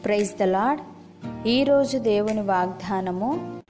praise the lord ఈరోజు దేవుని వాగ్దానము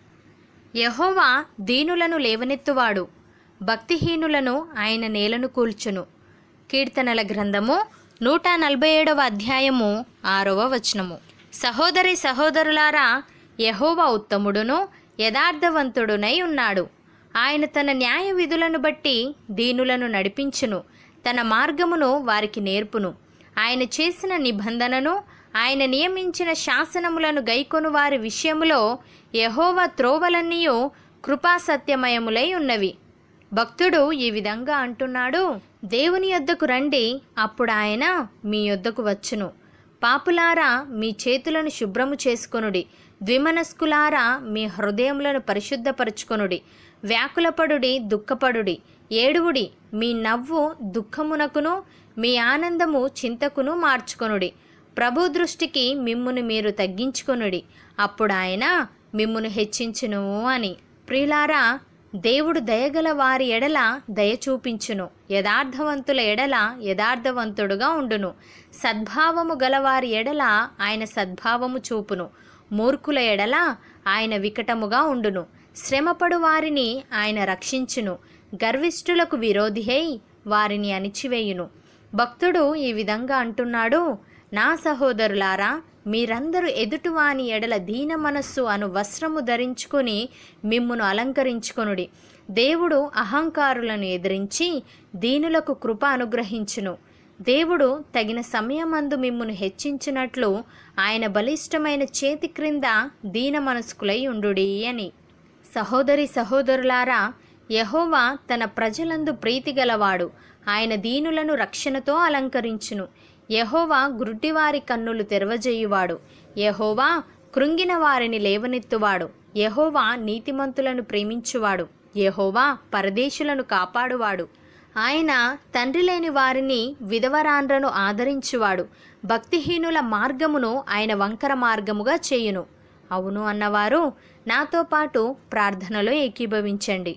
యహోవా దీనులను లేవనెత్తువాడు భక్తిహీనులను ఆయన నేలను కూల్చును కీర్తనల గ్రంథము నూట నలభై ఏడవ అధ్యాయము ఆరవ వచనము సహోదరి సహోదరులారా యహోవా ఉత్తముడును యథార్థవంతుడునై ఉన్నాడు ఆయన తన న్యాయ విధులను బట్టి దీనులను నడిపించును తన మార్గమును వారికి నేర్పును ఆయన చేసిన నిబంధనను ఆయన నియమించిన శాసనములను గైకొను వారి విషయములో యహోవ త్రోవలన్నీయు కృపాసత్యమయములై ఉన్నవి భక్తుడు ఈ విధంగా అంటున్నాడు దేవుని యొద్దకు రండి అప్పుడు ఆయన మీ యొద్దకు వచ్చును పాపులారా మీ చేతులను శుభ్రము చేసుకొనుడి ద్విమనస్కులారా మీ హృదయములను పరిశుద్ధపరచుకొనుడి వ్యాకులపడుడి దుఃఖపడుడి ఏడువుడి మీ నవ్వు దుఃఖమునకును మీ ఆనందము చింతకును మార్చుకొనుడి ప్రభు దృష్టికి మిమ్మును మీరు తగ్గించుకొనుడి అప్పుడు ఆయన మిమ్మును హెచ్చించును అని ప్రియులారా దేవుడు దయగల వారి ఎడల దయ చూపించును యథార్థవంతుల ఎడల యథార్థవంతుడుగా ఉండును సద్భావము గలవారి ఎడల ఆయన సద్భావము చూపును మూర్ఖుల ఎడల ఆయన వికటముగా ఉండును శ్రమపడు వారిని ఆయన రక్షించును గర్విష్ఠులకు విరోధిహై వారిని అణిచివేయును భక్తుడు ఈ విధంగా అంటున్నాడు నా సహోదరులారా మీరందరూ ఎదుటివాని ఎడల దీన మనస్సు అను వస్త్రము ధరించుకొని మిమ్మును అలంకరించుకొనుడి దేవుడు అహంకారులను ఎదిరించి దీనులకు కృప అనుగ్రహించును దేవుడు తగిన సమయమందు మిమ్మును హెచ్చించినట్లు ఆయన బలిష్టమైన చేతి క్రింద దీన మనస్కులై ఉండుడి అని సహోదరి సహోదరులారా యహోవా తన ప్రజలందు ప్రీతి గలవాడు ఆయన దీనులను రక్షణతో అలంకరించును యహోవా గుడ్డివారి కన్నులు తెరవజేయువాడు యహోవా కృంగిన వారిని లేవనెత్తువాడు యహోవా నీతిమంతులను ప్రేమించువాడు యహోవా పరదేశులను కాపాడువాడు ఆయన తండ్రి లేని వారిని విధవరాండ్రను ఆదరించువాడు భక్తిహీనుల మార్గమును ఆయన వంకర మార్గముగా చేయును అవును అన్నవారు నాతో పాటు ప్రార్థనలో ఏకీభవించండి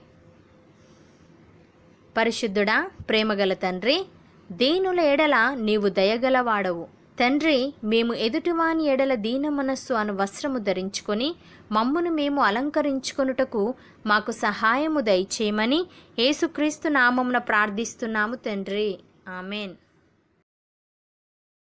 పరిశుద్ధుడా ప్రేమగల తండ్రి దీనుల ఎడల నీవు దయగలవాడవు తండ్రి మేము ఎదుటివాని ఎడల దీన మనస్సు అను వస్త్రము ధరించుకొని మమ్మును మేము అలంకరించుకొనుటకు మాకు సహాయము దయచేయమని యేసుక్రీస్తు నామమున ప్రార్థిస్తున్నాము తండ్రి ఆమెన్